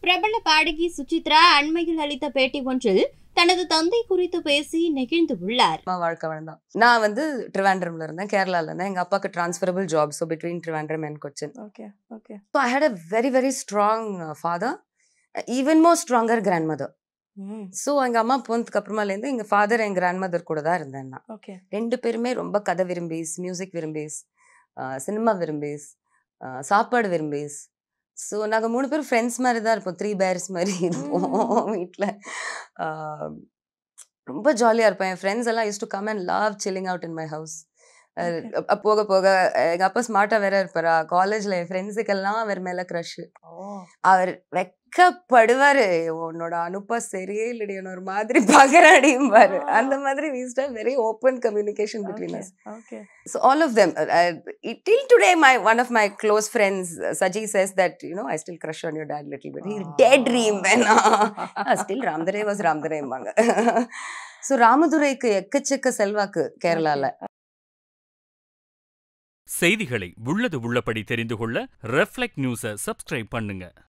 பிரபல பாடகி சுசித்ரா அண்மையில் அளித்த பேட்டி ஒன்றில் தனது தந்தை குறித்து பேசி நெகிழ்ந்து உள்ளார் அம்மா வாழ்க்கை வளர்ந்தான் நான் வந்து ட்ரிவாண்ட்ரம்ல இருந்தேன் கேரளால இருந்தேன் எங்க அப்பாவுக்கு transferable job so between Trivandrum and Cochin okay okay so I had a very very strong father even more stronger grandmother hmm so எங்கள் அம்மா போனதுக்கு அப்புறமாலேருந்து எங்கள் ஃபாதர் என் கிராண்ட் மதர் கூட தான் இருந்தேன் நான் ஓகே ரெண்டு பேருமே ரொம்ப கதை விரும்பிஸ் மியூசிக் விரும்பிஸ் சினிமா விரும்பிஸ் சாப்பாடு விரும்பிஸ் ஸோ நாங்கள் மூணு பேரும் ஃப்ரெண்ட்ஸ் மாதிரி தான் இருப்போம் த்ரீ பேர்ஸ் மாதிரி இருப்போம் வீட்டில் ரொம்ப ஜாலியாக இருப்பேன் என் ஃப்ரெண்ட்ஸ் எல்லாம் used to come and love chilling out in my house போக போக எங்கள் அப்பா ஸ்மார்ட்டாக வேற இருப்பாரா காலேஜில் என் ஃப்ரெண்ட்ஸுக்கெல்லாம் அவர் மேலே க்ரஷ்ஷு ஓ அவர் வெக்கப்படுவாரு உன்னோட அனுப்பா சரியே இல்லடி உன்னை ஒரு மாதிரி பகராடியும்பாரு Ah. அந்த மாதிரி we used to have very open communication between okay us okay so all of them uh, uh, it- till today my one of my close friends uh, Saji says that you know I still crush on your dad a little bit he dead dream when uh, still Ramdare was Ramdare among so ராமதுரைக்கு எக்கச்சக்க செல்வாக்கு கேரளால செய்திகளை உள்ளது உள்ளபடி தெரிந்து கொள்ள reflect நியூஸை சப்ஸ்கிரைப் பண்ணுங்க